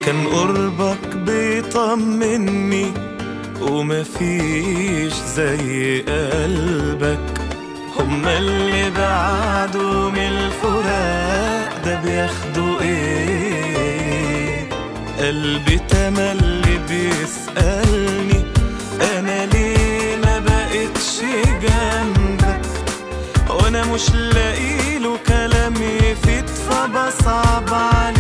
كان قربك بيطمني ومفيش زي قلبك هما اللي بعدوا من الفراق ده بياخدوا ايه قلبي تملي بيسألني انا ليه ما بقتش جنبك وانا مش لاقيله كلام يفيد فبصعب عليك